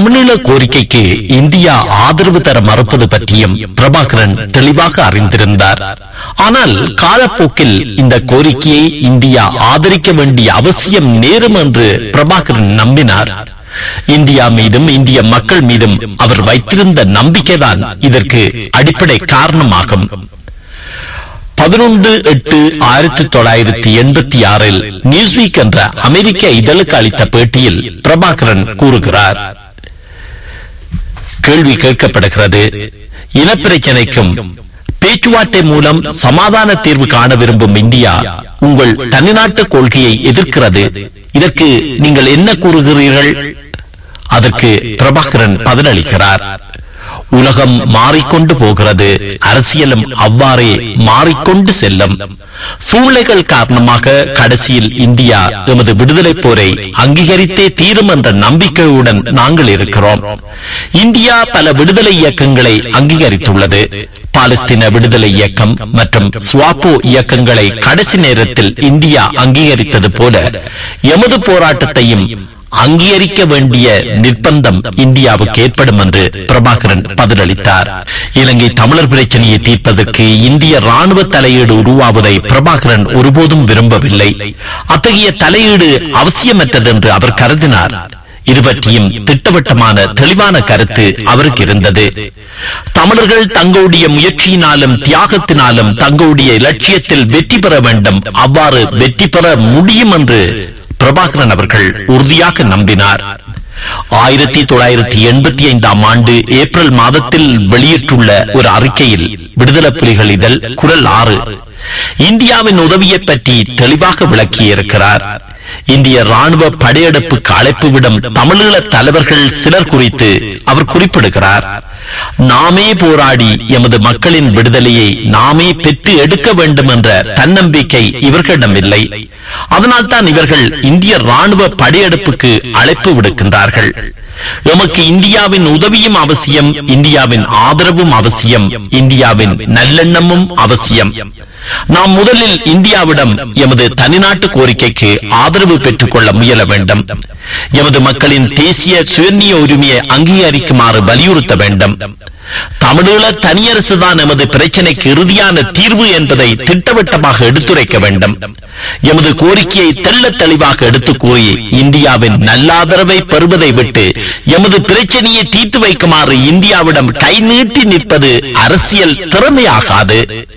தமிழீழ கோரிக்கைக்கு இந்தியா ஆதரவு தர மறுப்பது பற்றியும் பிரபாகரன் தெளிவாக அறிந்திருந்தார் ஆனால் காலப்போக்கில் இந்த கோரிக்கையை இந்தியா ஆதரிக்க வேண்டிய அவசியம் நேரும் என்று பிரபாகரன் நம்பினார் இந்தியா மீதும் இந்திய மக்கள் மீதும் அவர் வைத்திருந்த நம்பிக்கைதான் இதற்கு அடிப்படை காரணமாகும் பதினொன்று எட்டு ஆயிரத்தி தொள்ளாயிரத்தி எண்பத்தி ஆறில் நியூஸ்வீக் என்ற அமெரிக்க இதழுக்கு அளித்த பேட்டியில் பிரபாகரன் கூறுகிறார் கேள்வி கேட்கப்படுகிறது இனப்பிரச்சனைக்கும் பேச்சுவார்த்தை மூலம் சமாதான தீர்வு காண விரும்பும் இந்தியா உங்கள் தனிநாட்டு கொள்கையை எதிர்க்கிறது இதற்கு நீங்கள் என்ன கூறுகிறீர்கள் அதற்கு பிரபாகரன் பதிலளிக்கிறார் உலகம் மாறிக்கொண்டு போகிறது அரசியலும் அவ்வாறே மாறிக்கொண்டு செல்லும் சூழ்நிலைகள் காரணமாக கடைசியில் இந்தியா எமது விடுதலை போரை அங்கீகரித்தே தீரும் என்ற நம்பிக்கையுடன் நாங்கள் இருக்கிறோம் இந்தியா பல விடுதலை இயக்கங்களை அங்கீகரித்துள்ளது பாலஸ்தீன விடுதலை இயக்கம் மற்றும் ஸ்வாப்போ இயக்கங்களை கடைசி நேரத்தில் இந்தியா அங்கீகரித்தது போல எமது போராட்டத்தையும் அங்கீகரிக்க வேண்டிய நிர்பந்தம் இந்தியாவுக்கு ஏற்படும் என்று பிரபாகரன் பதிலளித்தார் இலங்கை தமிழர் பிரச்சனையை தீர்ப்பதற்கு இந்திய ராணுவ தலையீடு உருவாவதை பிரபாகரன் ஒருபோதும் விரும்பவில்லை அத்தகைய தலையீடு அவசியமற்றது என்று அவர் கருதினார் இது பற்றியும் திட்டவட்டமான தெளிவான கருத்து அவருக்கு இருந்தது தமிழர்கள் தங்களுடைய முயற்சியினாலும் தியாகத்தினாலும் தங்களுடைய இலட்சியத்தில் வெற்றி பெற வேண்டும் அவ்வாறு வெற்றி பெற முடியும் என்று பிரபாகரன் அவர்கள் உறுதியாக நம்பினார் ஆயிரத்தி தொள்ளாயிரத்தி எண்பத்தி ஐந்தாம் ஆண்டு ஏப்ரல் மாதத்தில் வெளியிட்டுள்ள ஒரு அறிக்கையில் விடுதலை புலிகள் இதழ் குரல் ஆறு இந்தியாவின் உதவியை பற்றி தெளிவாக விளக்கியிருக்கிறார் இந்திய ராணுவ படையெடுப்புக்கு அழைப்பு விடும் தமிழீழ தலைவர்கள் சிலர் குறித்து அவர் குறிப்பிடுகிறார் நாமே போராடி எமது மக்களின் விடுதலையை நாமே பெற்று எடுக்க வேண்டும் என்ற தன்னம்பிக்கை இவர்களிடம் இல்லை அதனால்தான் இவர்கள் இந்திய ராணுவ படையெடுப்புக்கு அழைப்பு விடுக்கின்றார்கள் எமக்கு இந்தியாவின் உதவியும் அவசியம் இந்தியாவின் ஆதரவும் அவசியம் இந்தியாவின் நல்லெண்ணமும் அவசியம் நாம் முதலில் இந்தியாவிடம் எமது தனிநாட்டு கோரிக்கைக்கு ஆதரவு பெற்றுக் கொள்ள முயல வேண்டும் எமது மக்களின் தேசிய சுயநிய உரிமையை அங்கீகரிக்குமாறு வலியுறுத்த வேண்டும் தமிழீழ தனியரசுதான் எமது பிரச்சனைக்கு இறுதியான தீர்வு என்பதை திட்டவட்டமாக எடுத்துரைக்க வேண்டும் எமது கோரிக்கையை தெள்ள தெளிவாக எடுத்து கூறி இந்தியாவின் நல்லாதரவை பெறுவதை விட்டு எமது பிரச்சனையை தீர்த்து வைக்குமாறு இந்தியாவிடம் கை நீட்டி நிற்பது அரசியல் திறமையாகாது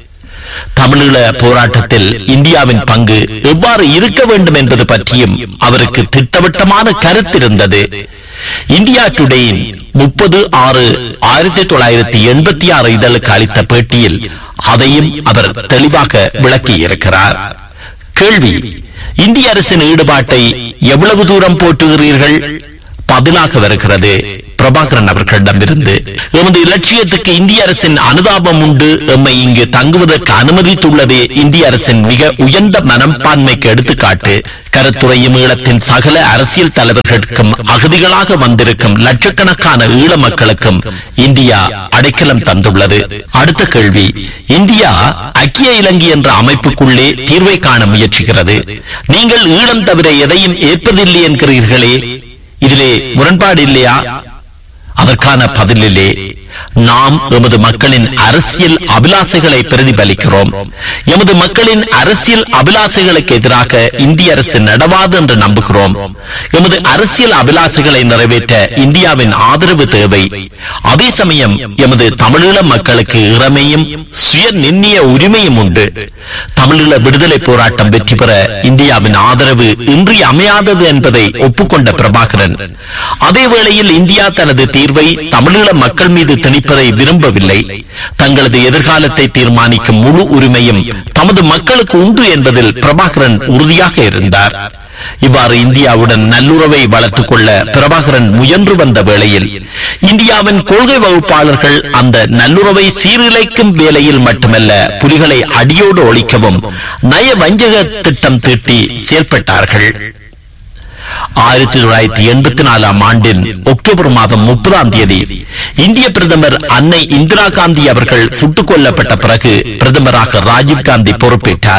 தமிழீழ போராட்டத்தில் இந்தியாவின் பங்கு எவ்வாறு இருக்க வேண்டும் என்பது பற்றியும் அவருக்கு திட்டவட்டமான கருத்திருந்தது இந்தியா டுடேயின் முப்பது ஆறு ஆயிரத்தி தொள்ளாயிரத்தி எண்பத்தி ஆறு இதழுக்கு அளித்த பேட்டியில் அதையும் அவர் தெளிவாக விளக்கியிருக்கிறார் கேள்வி இந்திய அரசின் ஈடுபாட்டை எவ்வளவு தூரம் போட்டுகிறீர்கள் பதிலாக வருகிறது பிரபாகரன் அவர்களிடமிருந்து எமது இலட்சியத்துக்கு இந்திய அரசின் அனுதாபம் உண்டு எம்மை இங்கு தங்குவதற்கு அனுமதித்துள்ளதே இந்திய அரசின் மிக உயர்ந்த மனப்பான்மைக்கு எடுத்துக்காட்டு கருத்துறையும் ஈழத்தின் சகல அரசியல் தலைவர்களுக்கும் அகதிகளாக வந்திருக்கும் லட்சக்கணக்கான ஈழ மக்களுக்கும் இந்தியா அடைக்கலம் தந்துள்ளது அடுத்த கேள்வி இந்தியா ஐக்கிய இலங்கை என்ற அமைப்புக்குள்ளே தீர்வை காண முயற்சிக்கிறது நீங்கள் ஈழம் தவிர எதையும் ஏற்பதில்லை என்கிறீர்களே இதிலே முரண்பாடு இல்லையா அதற்கான பதிலிலே நாம் எமது மக்களின் அரசியல் அபிலாசைகளை பிரதிபலிக்கிறோம் எமது மக்களின் அரசியல் அபிலாசைகளுக்கு எதிராக இந்திய அரசு நடவாது என்று நம்புகிறோம் எமது அரசியல் அபிலாசைகளை நிறைவேற்ற இந்தியாவின் ஆதரவு தேவை அதே சமயம் எமது தமிழீழ மக்களுக்கு இறமையும் சுய நிர்ணய உரிமையும் உண்டு தமிழீழ விடுதலை போராட்டம் வெற்றி பெற இந்தியாவின் ஆதரவு இன்றி அமையாதது என்பதை ஒப்புக்கொண்ட பிரபாகரன் அதே வேளையில் இந்தியா தனது தீர்வை தமிழீழ மக்கள் மீது திணிப்பதை விரும்பவில்லை தங்களது எதிர்காலத்தை தீர்மானிக்கும் முழு உரிமையும் தமது மக்களுக்கு உண்டு என்பதில் பிரபாகரன் உறுதியாக இருந்தார் இவ்வாறு இந்தியாவுடன் நல்லுறவை வளர்த்துக் கொள்ள பிரபாகரன் முயன்று வந்த வேளையில் இந்தியாவின் கொள்கை வகுப்பாளர்கள் அந்த நல்லுறவை சீர்குலைக்கும் வேலையில் மட்டுமல்ல புலிகளை அடியோடு ஒழிக்கவும் நய வஞ்சக திட்டம் தீட்டி செயல்பட்டார்கள் ஆயிரத்தி தொள்ளாயிரத்தி எண்பத்தி நாலாம் ஆண்டின் அக்டோபர் மாதம் முப்பதாம் தேதி இந்திய பிரதமர் அன்னை இந்திரா காந்தி அவர்கள் சுட்டுக் கொல்லப்பட்ட பிறகு பிரதமராக ராஜீவ் காந்தி பொறுப்பேற்றார்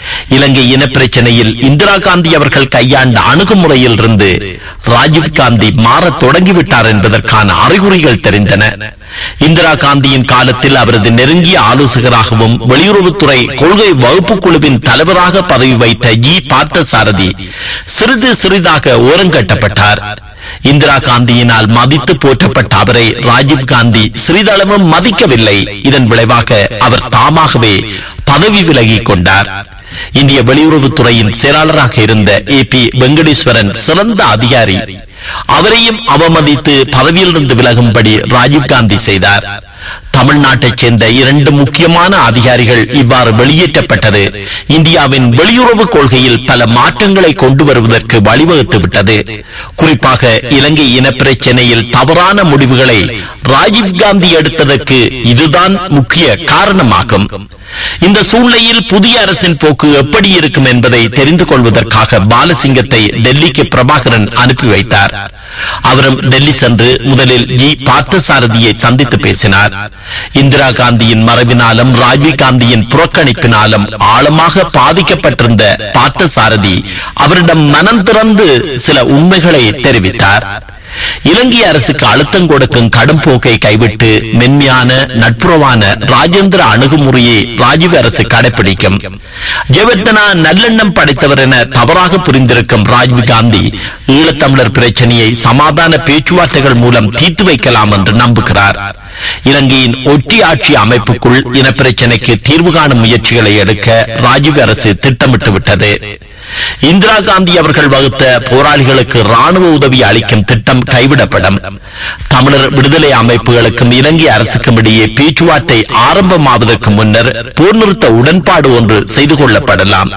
இலங்கை இனப்பிரச்சனையில் இந்திரா காந்தி அவர்கள் கையாண்ட அணுகுமுறையில் இருந்து ராஜீவ் காந்தி மாறத் தொடங்கிவிட்டார் என்பதற்கான அறிகுறிகள் தெரிந்தன இந்திரா காந்தியின் காலத்தில் அவரது நெருங்கிய ஆலோசகராகவும் வெளியுறவுத்துறை கொள்கை வகுப்பு குழுவின் தலைவராக பதவி வைத்த ஜி பார்த்தசாரதி சிறிது சிறிதாக ஓரங்கட்டப்பட்டார் இந்திரா காந்தியினால் மதித்து போற்றப்பட்ட அவரை ராஜீவ் காந்தி சிறிதளவும் மதிக்கவில்லை இதன் விளைவாக அவர் தாமாகவே பதவி விலகிக் கொண்டார் இந்திய வெளியுறவுத்துறையின் செயலாளராக இருந்த ஏ பி வெங்கடேஸ்வரன் சிறந்த அதிகாரி அவரையும் அவமதித்து பதவியிலிருந்து விலகும்படி ராஜீவ்காந்தி செய்தார் தமிழ்நாட்டைச் சேர்ந்த இரண்டு முக்கியமான அதிகாரிகள் இவ்வாறு வெளியேற்றப்பட்டது இந்தியாவின் வெளியுறவு கொள்கையில் பல மாற்றங்களை கொண்டு வருவதற்கு வழிவகுத்து விட்டது குறிப்பாக இலங்கை இனப்பிரச்சனையில் தவறான முடிவுகளை ராஜீவ்காந்தி எடுத்ததற்கு இதுதான் முக்கிய காரணமாகும் இந்த சூழ்நிலையில் புதிய அரசின் போக்கு எப்படி இருக்கும் என்பதை தெரிந்து கொள்வதற்காக பாலசிங்கத்தை டெல்லிக்கு பிரபாகரன் அனுப்பி வைத்தார் அவரும் டெல்லி சென்று முதலில் ஜி பார்த்தசாரதியை சந்தித்து பேசினார் இந்திரா காந்தியின் மறைவினாலும் ராஜீவ் காந்தியின் புறக்கணிப்பினாலும் ஆழமாக பாதிக்கப்பட்டிருந்த பார்த்தசாரதி அவரிடம் மனம் திறந்து சில உண்மைகளை தெரிவித்தார் இலங்கை அரசுக்கு அழுத்தம் கொடுக்கும் கடும் போக்கை கைவிட்டு மென்மையான நட்புறவான ராஜேந்திர அணுகுமுறையை ராஜீவ் அரசு கடைபிடிக்கும் ஜெவர்தனா நல்லெண்ணம் படைத்தவர் என தவறாக புரிந்திருக்கும் ராஜீவ் காந்தி ஈழத்தமிழர் பிரச்சனையை சமாதான பேச்சுவார்த்தைகள் மூலம் தீர்த்து வைக்கலாம் என்று நம்புகிறார் இலங்கையின் ஒற்றி ஆட்சி அமைப்புக்குள் இனப்பிரச்சனைக்கு தீர்வு காணும் முயற்சிகளை எடுக்க ராஜீவ் அரசு திட்டமிட்டு விட்டது இந்திரா காந்தி அவர்கள் வகுத்த போராளிகளுக்கு ராணுவ உதவி அளிக்கும் திட்டம் கைவிடப்படும் தமிழர் விடுதலை அமைப்புகளுக்கும் இலங்கை அரசுக்கும் இடையே பேச்சுவார்த்தை ஆரம்பமாவதற்கு முன்னர் போர் நிறுத்த உடன்பாடு ஒன்று செய்து கொள்ளப்படலாம்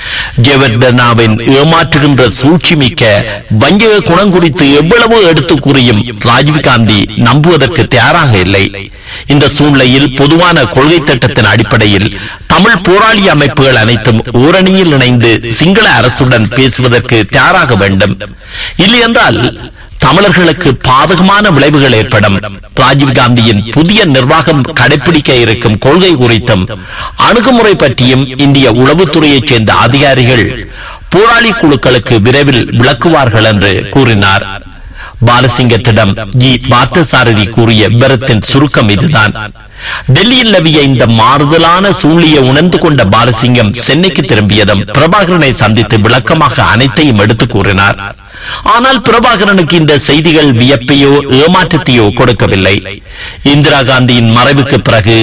ஜெவர்தனாவின் ஏமாற்றுகின்ற சூழ்ச்சி மிக்க வஞ்சக குணம் குறித்து எவ்வளவு எடுத்து கூறியும் ராஜீவ்காந்தி நம்புவதற்கு தயாராக இல்லை இந்த சூழ்நிலையில் பொதுவான கொள்கை திட்டத்தின் அடிப்படையில் தமிழ் போராளி அமைப்புகள் அனைத்தும் ஓரணியில் இணைந்து சிங்கள அரசுடன் பேசுவதற்கு தயாராக வேண்டும் இல்லையென்றால் தமிழர்களுக்கு பாதகமான விளைவுகள் ஏற்படும் ராஜீவ்காந்தியின் புதிய நிர்வாகம் கடைபிடிக்க இருக்கும் கொள்கை குறித்தும் அணுகுமுறை பற்றியும் இந்திய உளவுத்துறையைச் சேர்ந்த அதிகாரிகள் போராளி குழுக்களுக்கு விரைவில் விளக்குவார்கள் என்று கூறினார் பாலசிங்கத்திடம் ஜி பார்த்தசாரதி கூறிய விவரத்தின் சுருக்கம் இதுதான் டெல்லியில் நவிய இந்த மாறுதலான சூழ்நிலையை உணர்ந்து கொண்ட பாலசிங்கம் சென்னைக்கு திரும்பியதும் பிரபாகரனை சந்தித்து விளக்கமாக அனைத்தையும் எடுத்து கூறினார் ஆனால் பிரபாகரனுக்கு இந்த செய்திகள் வியப்பையோ ஏமாற்றத்தையோ கொடுக்கவில்லை இந்திரா காந்தியின் மறைவுக்கு பிறகு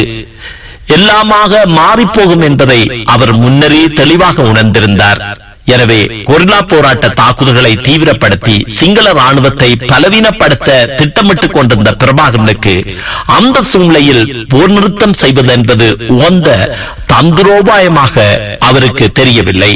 எல்லாமாக மாறிப்போகும் என்பதை அவர் முன்னரே தெளிவாக உணர்ந்திருந்தார் எனவே கொரில்லா போராட்ட தாக்குதல்களை தீவிரப்படுத்தி சிங்கள ராணுவத்தை பலவீனப்படுத்த திட்டமிட்டுக் கொண்டிருந்த பிரபாகரனுக்கு அந்த சூழ்நிலையில் போர் நிறுத்தம் செய்வது என்பது உகந்த தந்திரோபாயமாக அவருக்கு தெரியவில்லை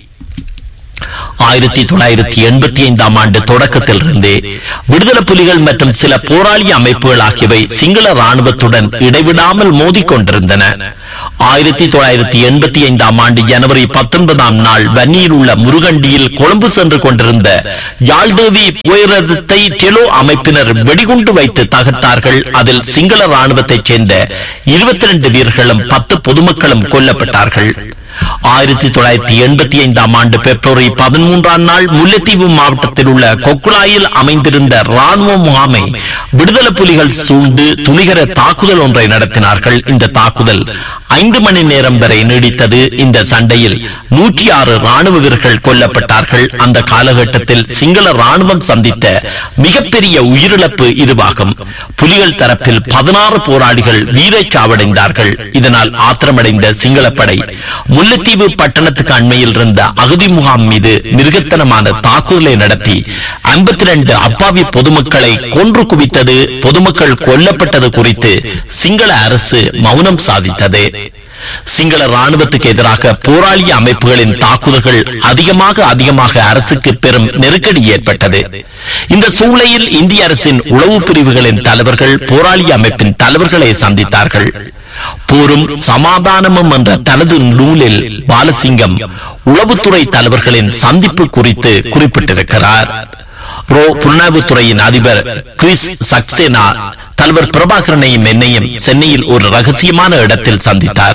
ஆயிரத்தி தொள்ளாயிரத்தி எண்பத்தி ஐந்தாம் ஆண்டு தொடக்கத்தில் இருந்தே விடுதலை புலிகள் மற்றும் சில போராளி அமைப்புகள் ஆகியவை சிங்கள ராணுவத்துடன் இடைவிடாமல் மோதிக்கொண்டிருந்தன ஆயிரத்தி தொள்ளாயிரத்தி எண்பத்தி ஐந்தாம் ஆண்டு ஜனவரி பத்தொன்பதாம் நாள் வன்னியில் உள்ள முருகண்டியில் கொழும்பு சென்று கொண்டிருந்த யாழ்தேவி புயரதத்தை டெலோ அமைப்பினர் வெடிகுண்டு வைத்து தகர்த்தார்கள் அதில் சிங்கள ராணுவத்தைச் சேர்ந்த இருபத்தி ரெண்டு வீரர்களும் பத்து பொதுமக்களும் கொல்லப்பட்டார்கள் ஆயிரத்தி தொள்ளாயிரத்தி எண்பத்தி ஐந்தாம் ஆண்டு பிப்ரவரி பதிமூன்றாம் நாள் முல்லைத்தீவு மாவட்டத்தில் உள்ள கொக்குலாயில் அமைந்திருந்த ராணுவ முகாமை விடுதலை புலிகள் சூழ்ந்து துணிகர தாக்குதல் ஒன்றை நடத்தினார்கள் இந்த தாக்குதல் ஐந்து மணி நேரம் வரை நீடித்தது இந்த சண்டையில் நூற்றி ஆறு ராணுவ வீரர்கள் கொல்லப்பட்டார்கள் அந்த காலகட்டத்தில் சிங்கள ராணுவம் சந்தித்த மிகப்பெரிய உயிரிழப்பு இதுவாகும் புலிகள் தரப்பில் பதினாறு போராளிகள் வீரச்சாவடைந்தார்கள் இதனால் ஆத்திரமடைந்த சிங்களப்படை முல்லைத்தீவு பட்டணத்துக்கு அண்மையில் இருந்த அகதி முகாம் மீது மிருகத்தனமான தாக்குதலை நடத்தி ஐம்பத்தி ரெண்டு அப்பாவி பொதுமக்களை கொன்று குவித்தது பொதுமக்கள் கொல்லப்பட்டது குறித்து சிங்கள அரசு மௌனம் சாதித்தது சிங்கள ராணுவத்துக்கு எதிராக போராளிய அமைப்புகளின் தாக்குதல்கள் அதிகமாக அதிகமாக அரசுக்கு பெரும் நெருக்கடி ஏற்பட்டது இந்த சூழ்நிலையில் இந்திய அரசின் உளவு பிரிவுகளின் தலைவர்கள் போராளிய அமைப்பின் தலைவர்களை சந்தித்தார்கள் போரும் சமாதானமும் என்ற தனது நூலில் பாலசிங்கம் உளவுத்துறை தலைவர்களின் சந்திப்பு குறித்து குறிப்பிட்டிருக்கிறார் ரோ புலனாய்வுத்துறையின் அதிபர் கிறிஸ் சக்சேனா தலைவர் பிரபாகரனையும் என்னையும் சென்னையில் ஒரு ரகசியமான இடத்தில் சந்தித்தார்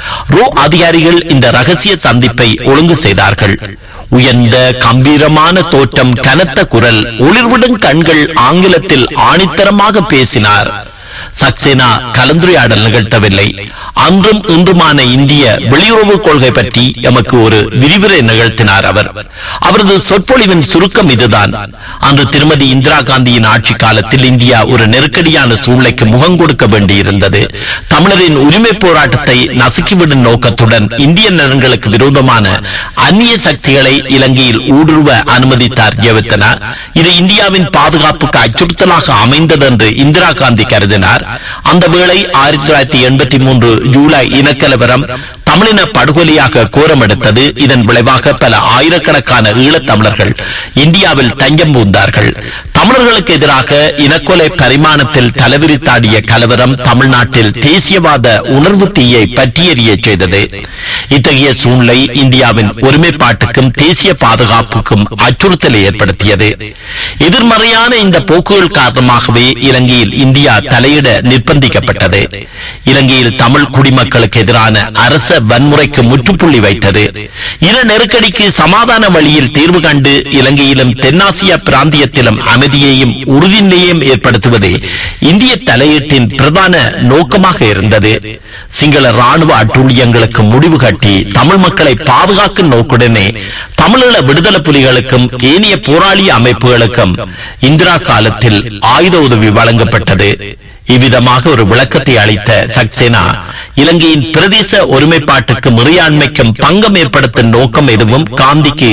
ரோ அதிகாரிகள் இந்த ரகசிய சந்திப்பை ஒழுங்கு செய்தார்கள் உயர்ந்த கம்பீரமான தோற்றம் கனத்த குரல் ஒளிர்விடும் கண்கள் ஆங்கிலத்தில் ஆணித்தரமாக பேசினார் சக்சேனா கலந்துரையாடல் நிகழ்த்தவில்லை அன்றும் இன்றுமான இந்திய வெளியுறவு கொள்கை பற்றி எமக்கு ஒரு விரிவுரை நிகழ்த்தினார் அவர் அவரது சொற்பொழிவின் சுருக்கம் இதுதான் அன்று திருமதி இந்திரா காந்தியின் ஆட்சி காலத்தில் இந்தியா ஒரு நெருக்கடியான சூழ்நிலைக்கு முகம் கொடுக்க வேண்டியிருந்தது தமிழரின் உரிமை போராட்டத்தை நசுக்கிவிடும் நோக்கத்துடன் இந்திய நலன்களுக்கு விரோதமான அந்நிய சக்திகளை இலங்கையில் ஊடுருவ அனுமதித்தார் ஜெயவர்த்தனா இது இந்தியாவின் பாதுகாப்புக்கு அச்சுறுத்தலாக அமைந்தது என்று இந்திரா காந்தி கருதினார் அந்த வேளை ஆயிரத்தி தொள்ளாயிரத்தி எண்பத்தி மூன்று ஜூலை இனக்கலவரம் தமிழின படுகொலையாக கோரமெடுத்தது இதன் விளைவாக பல ஆயிரக்கணக்கான ஈழத்தமிழர்கள் இந்தியாவில் தஞ்சம் புகுந்தார்கள் தமிழர்களுக்கு எதிராக இனக்கொலை பரிமாணத்தில் தலைவிரித்தாடிய கலவரம் தமிழ்நாட்டில் தேசியவாத உணர்வு தீயை பற்றியெறிய செய்தது இத்தகைய சூழ்நிலை இந்தியாவின் ஒருமைப்பாட்டுக்கும் தேசிய பாதுகாப்புக்கும் அச்சுறுத்தலை ஏற்படுத்தியது எதிர்மறையான இந்த போக்குகள் காரணமாகவே இலங்கையில் இந்தியா தலையிட நிர்பந்திக்கப்பட்டது இலங்கையில் தமிழ் குடிமக்களுக்கு எதிரான அரச வன்முறைக்கு முற்றுப்புள்ளி வைத்தது இன நெருக்கடிக்கு சமாதான வழியில் தீர்வு கண்டு இலங்கையிலும் தென்னாசிய பிராந்தியத்திலும் அமைதியையும் உறுதிநிலையும் ஏற்படுத்துவதே இந்திய தலையீட்டின் பிரதான நோக்கமாக இருந்தது சிங்கள ராணுவ அட்டூழியங்களுக்கு முடிவு கட்டி தமிழ் மக்களை பாதுகாக்கும் நோக்குடனே தமிழீழ விடுதலை புலிகளுக்கும் ஏனைய போராளி அமைப்புகளுக்கும் இந்திரா காலத்தில் ஆயுத உதவி வழங்கப்பட்டது இவ்விதமாக ஒரு விளக்கத்தை அளித்த சக்சேனா இலங்கையின் பிரதேச ஒருமைப்பாட்டுக்கும் இறையாண்மைக்கும் பங்கம் ஏற்படுத்தும் நோக்கம் எதுவும் காந்திக்கு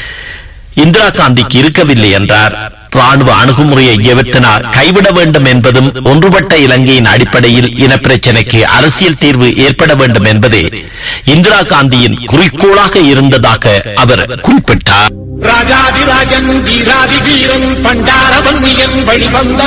இந்திரா காந்திக்கு இருக்கவில்லை என்றார் ராணுவ அணுகுமுறையை எவர்த்தனா கைவிட வேண்டும் என்பதும் ஒன்றுபட்ட இலங்கையின் அடிப்படையில் இனப்பிரச்சினைக்கு அரசியல் தீர்வு ஏற்பட வேண்டும் என்பதே இந்திரா காந்தியின் குறிக்கோளாக இருந்ததாக அவர் குறிப்பிட்டார் ராஜாதிராஜன் வீராதி வீரன் பண்டாரவன்னியன் வழிவந்த